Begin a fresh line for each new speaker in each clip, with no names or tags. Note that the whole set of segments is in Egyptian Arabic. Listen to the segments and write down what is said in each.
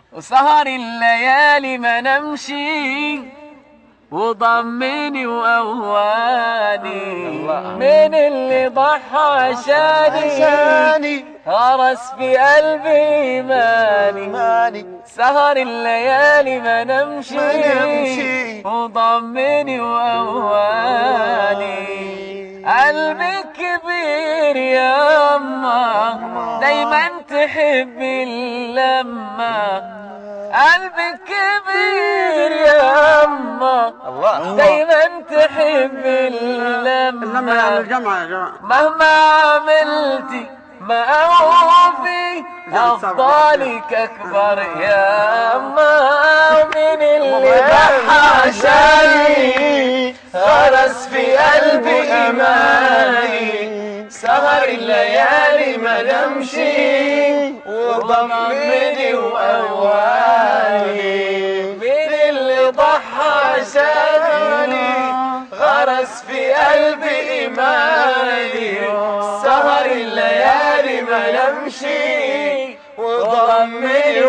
وسهر الليالي ما نمشي وضمني وأواني من اللي ضحى عشاني غرس في قلبي إيماني
ماني
سهر الليالي ما نمشي,
ما نمشي.
وضمني وأواني قلبي كبير يا أما دايما تحب اللمة قلبي كبير يا أما
الله
دايما تحب
لما يعمل
اللمة
جمعة يا جماعة
مهما عملتي ما أوفي أفضالك أكبر يا أما من اللي ضحى عشاني غرس في قلبي إيماني سهر الليالي ما نمشي وضمني وأواني من اللي ضحى عشاني غرس في قلبي إيماني سهر الليالي ما نمشي وضمني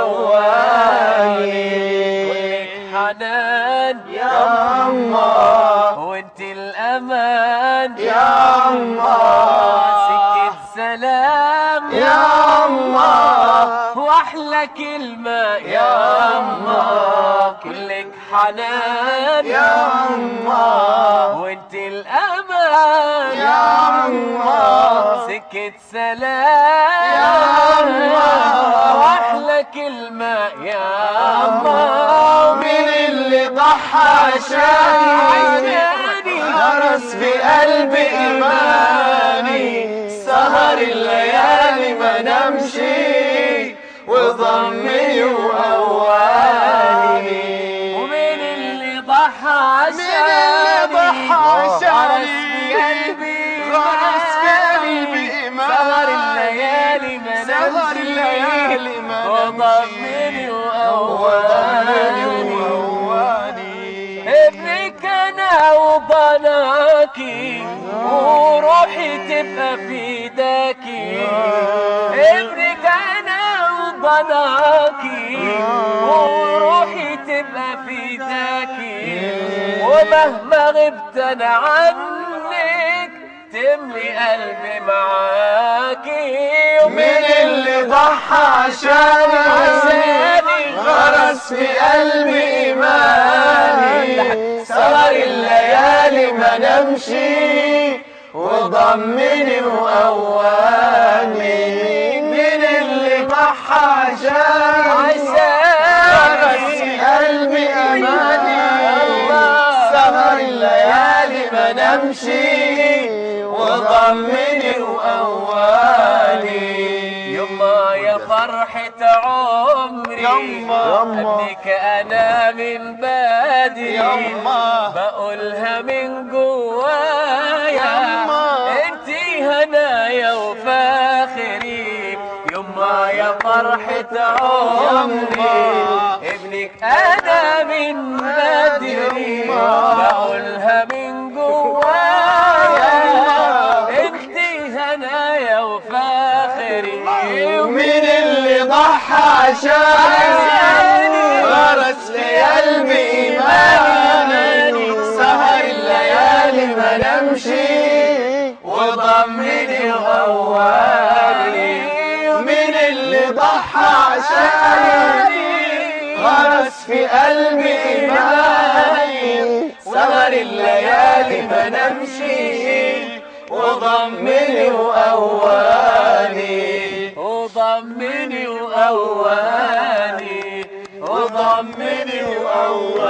وأواني كلك حنان يا الله وانت الأمان يا الله سكة سلام يا الله واحلى كلمة يا الله كلك حنان يا الله وانت الامان يا الله سكة سلام يا الله واحلى كلمة يا الله من اللي ضحى عشاني غرس في قلبي إيماني سهر الليالي ما نمشي وضمي وأواني ومن اللي ضحى عشاني غرس في قلبي غرس في قلبي إيماني سهر الليالي ما
سهر الليالي ما
وضمني وأواني ابنك انا وضناكي وروحي تبقى في ايداكي ابنك انا وضناكي وروحي تبقى في ايداكي ومهما غبت انا عنك تملي قلبي معاكي
من اللي ضحى عشاني
عشاني
غرس في قلبي إيماني سهر الليالي ما نمشي وضمني وأواني من اللي ضحى عشاني غرس في قلبي إيماني سهر الليالي ما نمشي وضمني وأواني
يما يا فرحة عمري
يما.
ابنك انا من بدري
يما.
بقولها من جوايا
يما.
انتي هنايا وفاخري يما يا فرحة عمري
يما.
ابنك انا من بدري
يما.
بقولها من جوايا انتي هنايا وفاخري
ومين اللي ضحى عشاني غرس في قلبي إيماني سهر الليالي ما نمشي وضمني وغواني ومين اللي ضحى عشاني غرس في قلبي إيماني سهر الليالي ما نمشي وضمني وأواني
وضمني وأواني
وضمني وأواني